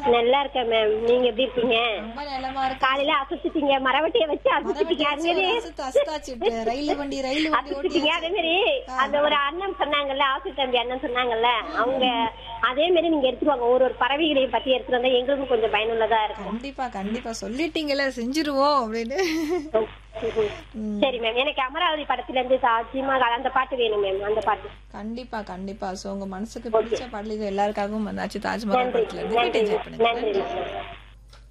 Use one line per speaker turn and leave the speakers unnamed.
நல்லா இருக்கேன் மேம் நீங்க எப்படி இருக்கீங்க
ரொம்ப நிலமா இருக்கு
காலையில அசைச்சிட்டீங்க மரவட்டியை வச்சு அசைச்சிட்டீங்க அது மாதிரி
அசத்து அசத்தாச்சு ரயில் வண்டி ரயில் வண்டி ஓட்டி
அசைச்சிட்டீங்க அதே மாதிரி அந்த ஒரு அண்ணன் சொன்னாங்கல்ல ஆசு தம்பி அண்ணன் சொன்னாங்கல்ல அவங்க அதே மாதிரி நீங்க எடுத்துட்டு வாங்க ஒரு ஒரு பறவைகளையும் பத்தி எடுத்துட்டு வந்தா எங்களுக்கும் கொஞ்சம் பயனுள்ளதா இருக்கும்
கண்டிப்பா கண்டிப்பா சொல்லிட்டீங்கல்ல செஞ்சிருவோம் அப்படின்னு
சரி மேம் எனக்கு அமராவதி படத்துல இருந்து தாஜ்மஹால் அந்த பாட்டு வேணும் மேம் அந்த பாட்டு
கண்டிப்பா கண்டிப்பா சோ உங்க மனசுக்கு பிடிச்ச பாடல் இது எல்லாருக்காகவும் வந்தாச்சு தாஜ்மஹால் படத்துல இருந்து கேட்டு என்ஜாய் பண்ணுங்க
நன்றி மேம்